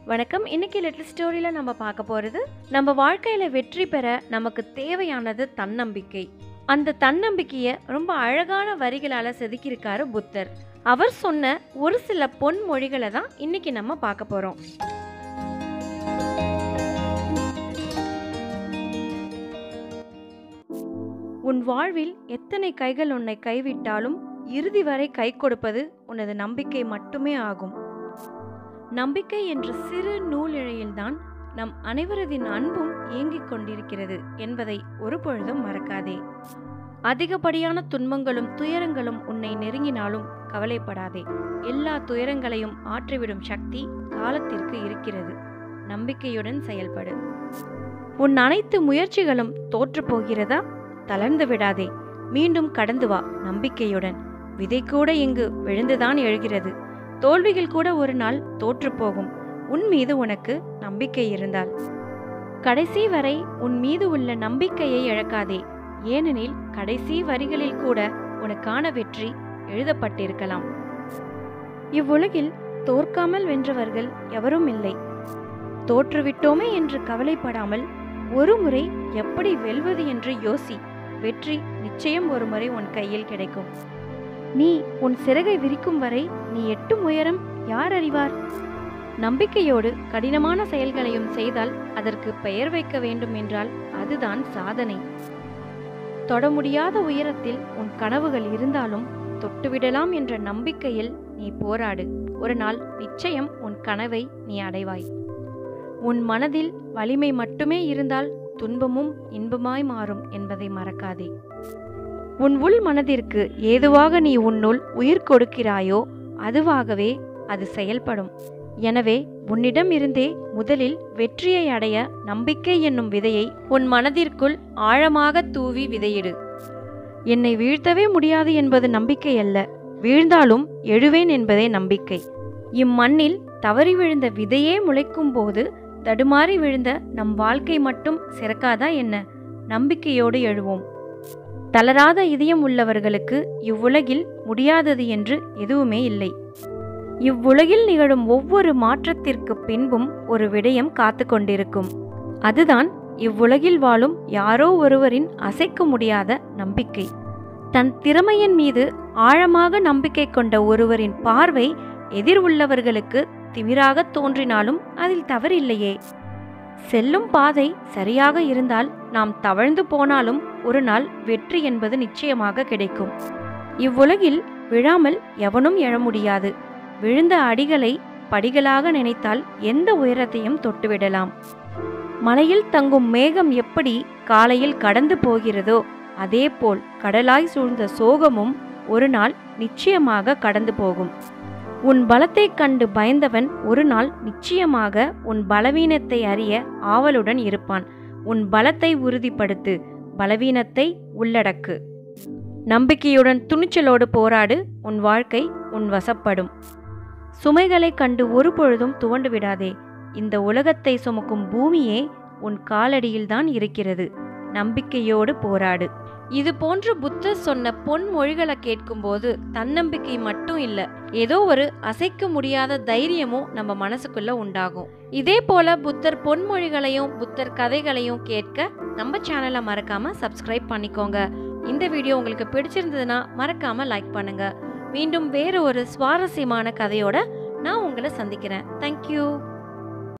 வணக்கம் இன்னைக்கு லிட்டில் ஸ்டோரியில் நம்ம பார்க்க போகிறது நம்ம வாழ்க்கையில் வெற்றி பெற நமக்கு தேவையானது தன்னம்பிக்கை அந்த தன்னம்பிக்கையை ரொம்ப அழகான வரிகளால் செதுக்கியிருக்காரு புத்தர் அவர் சொன்ன ஒரு சில பொன்மொழிகளை தான் இன்னைக்கு நம்ம பார்க்க போகிறோம் உன் வாழ்வில் எத்தனை கைகள் உன்னை கைவிட்டாலும் இறுதி வரை கை கொடுப்பது உனது நம்பிக்கை மட்டுமே ஆகும் நம்பிக்கை என்ற சிறு நூலிழையில்தான் நம் அனைவரதின் அன்பும் இயங்கிக் கொண்டிருக்கிறது என்பதை ஒருபொழுதும் மறக்காதே அதிகப்படியான துன்பங்களும் துயரங்களும் உன்னை நெருங்கினாலும் கவலைப்படாதே எல்லா துயரங்களையும் ஆற்றிவிடும் சக்தி காலத்திற்கு இருக்கிறது நம்பிக்கையுடன் செயல்படு உன் அனைத்து முயற்சிகளும் தோற்று போகிறதா தளர்ந்து விடாதே மீண்டும் கடந்து வா நம்பிக்கையுடன் விதை கூட இங்கு விழுந்துதான் எழுகிறது தோல்விகள் கூட ஒரு நாள் தோற்று போகும் உன் மீது உனக்கு நம்பிக்கை இருந்தால் கடைசி வரை உன் மீது உள்ள நம்பிக்கையை இழக்காதே ஏனெனில் கடைசி வரிகளில் கூட உனக்கான வெற்றி எழுதப்பட்டிருக்கலாம் இவ்வுலகில் தோற்காமல் வென்றவர்கள் எவரும் இல்லை தோற்றுவிட்டோமே என்று கவலைப்படாமல் ஒரு முறை எப்படி வெல்வது என்று யோசி வெற்றி நிச்சயம் ஒரு முறை உன் கையில் கிடைக்கும் நீ உன் சிறகை விரிக்கும் வரை நீ எட்டும் உயரம் யார் அறிவார் நம்பிக்கையோடு கடினமான செயல்களையும் செய்தால் அதற்கு பெயர் வைக்க வேண்டும் என்றால் அதுதான் சாதனை தொட முடியாத உயரத்தில் உன் கனவுகள் இருந்தாலும் தொட்டுவிடலாம் என்ற நம்பிக்கையில் நீ போராடு ஒரு நாள் நிச்சயம் உன் கனவை நீ அடைவாய் உன் மனதில் வலிமை மட்டுமே இருந்தால் துன்பமும் இன்பமாய் மாறும் என்பதை மறக்காதே உன் உள் மனதிற்கு ஏதுவாக நீ உன்னுள் உயிர் கொடுக்கிறாயோ அதுவாகவே அது செயல்படும் எனவே உன்னிடம் இருந்தே முதலில் வெற்றியை அடைய நம்பிக்கை என்னும் விதையை உன் மனதிற்குள் ஆழமாக தூவி விதையிடு என்னை வீழ்த்தவே முடியாது என்பது நம்பிக்கை அல்ல வீழ்ந்தாலும் எழுவேன் என்பதே நம்பிக்கை இம்மண்ணில் தவறி விழுந்த விதையே முளைக்கும் போது தடுமாறி விழுந்த நம் வாழ்க்கை மட்டும் சிறக்காதா என்ன நம்பிக்கையோடு எழுவோம் தளராத இதயம் உள்ளவர்களுக்கு இவ்வுலகில் முடியாதது என்று எதுவுமே இல்லை இவ்வுலகில் நிகழும் ஒவ்வொரு மாற்றத்திற்கு பின்பும் ஒரு விடயம் காத்து கொண்டிருக்கும் அதுதான் இவ்வுலகில் வாழும் யாரோ ஒருவரின் அசைக்க முடியாத நம்பிக்கை தன் திறமையின் மீது ஆழமாக நம்பிக்கை கொண்ட ஒருவரின் பார்வை எதிர் உள்ளவர்களுக்கு திமிராக தோன்றினாலும் அதில் தவறில்லையே செல்லும் பாதை சரியாக இருந்தால் நாம் தவழ்ந்து போனாலும் ஒரு நாள் வெற்றி என்பது நிச்சயமாக கிடைக்கும் இவ்வுலகில் விழாமல் எவனும் எழ முடியாது விழுந்த அடிகளை படிகளாக நினைத்தால் எந்த உயரத்தையும் தொட்டுவிடலாம் மலையில் தங்கும் மேகம் எப்படி காலையில் கடந்து போகிறதோ அதேபோல் கடலாய் சூழ்ந்த சோகமும் ஒரு நாள் நிச்சயமாக கடந்து போகும் உன் பலத்தை கண்டு பயந்தவன் ஒரு நாள் நிச்சயமாக உன் பலவீனத்தை அறிய ஆவலுடன் இருப்பான் உன் பலத்தை உறுதிப்படுத்து பலவீனத்தை உள்ளடக்கு நம்பிக்கையுடன் துணிச்சலோடு போராடு உன் வாழ்க்கை உன் வசப்படும் சுமைகளை கண்டு ஒரு பொழுதும் துவண்டு விடாதே இந்த உலகத்தை சுமக்கும் பூமியே உன் காலடியில்தான் இருக்கிறது நம்பிக்கையோடு போராடு இது போன்று புத்தர் சொன்ன பொன்மொழிகளை கேட்கும்போது தன்னம்பிக்கை மட்டும் இல்லை ஏதோ ஒரு அசைக்க முடியாத தைரியமும் நம்ம மனசுக்குள்ள உண்டாகும் இதே போல புத்தர் பொன்மொழிகளையும் புத்தர் கதைகளையும் கேட்க நம்ம சேனலை மறக்காம சப்ஸ்கிரைப் பண்ணிக்கோங்க இந்த வீடியோ உங்களுக்கு பிடிச்சிருந்ததுன்னா மறக்காம லைக் பண்ணுங்க மீண்டும் வேறு ஒரு சுவாரஸ்யமான கதையோட நான் உங்களை சந்திக்கிறேன் தேங்க்யூ